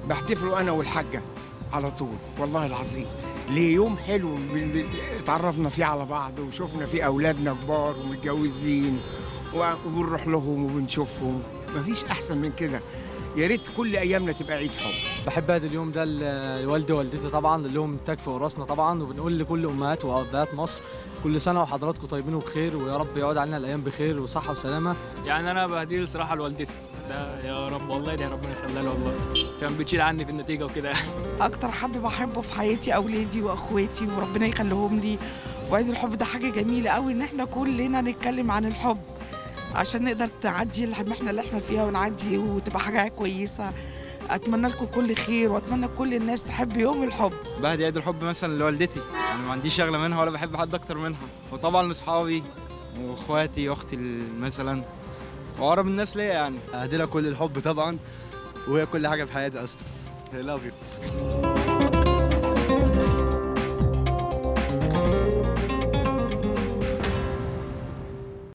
بحتفله انا والحاجه على طول والله العظيم ليه يوم حلو بن- بن- اتعرفنا فيه على بعض وشفنا فيه اولادنا كبار ومتجوزين و- وبنروح لهم وبنشوفهم مفيش احسن من كده يا ريت كل ايامنا تبقى عيد حب بحب ادي اليوم ده ل- لوالدي ووالدتي طبعا اللي لهم تاج فوق راسنا طبعا وبنقول لكل امهات وابهات مصر كل سنه وحضراتكم طيبين وبخير ويا رب يعود علينا الايام بخير وصحه وسلامه يعني انا بهديه الصراحه لوالدتي ده يا رب والله ده ربنا يخليها له والله عشان بتشيل عني في النتيجه وكده يعني اكتر حد بحبه في حياتي اولادي واخواتي وربنا يخليهم لي وعيد الحب ده حاجه جميله قوي ان احنا كلنا نتكلم عن الحب عشان نقدر نعدي المحنه اللي احنا فيها ونعدي وتبقى حاجه كويسه اتمنى لكم كل خير واتمنى كل الناس تحب يوم الحب بهدي عيد الحب مثلا لوالدتي انا ما عنديش شغله منها ولا بحب حد اكتر منها وطبعا لاصحابي واخواتي واختي ال- مثلا واقرب الناس ليا يعني أهدي لها كل الحب طبعا وهي كل حاجة في حياتي أصلا I love you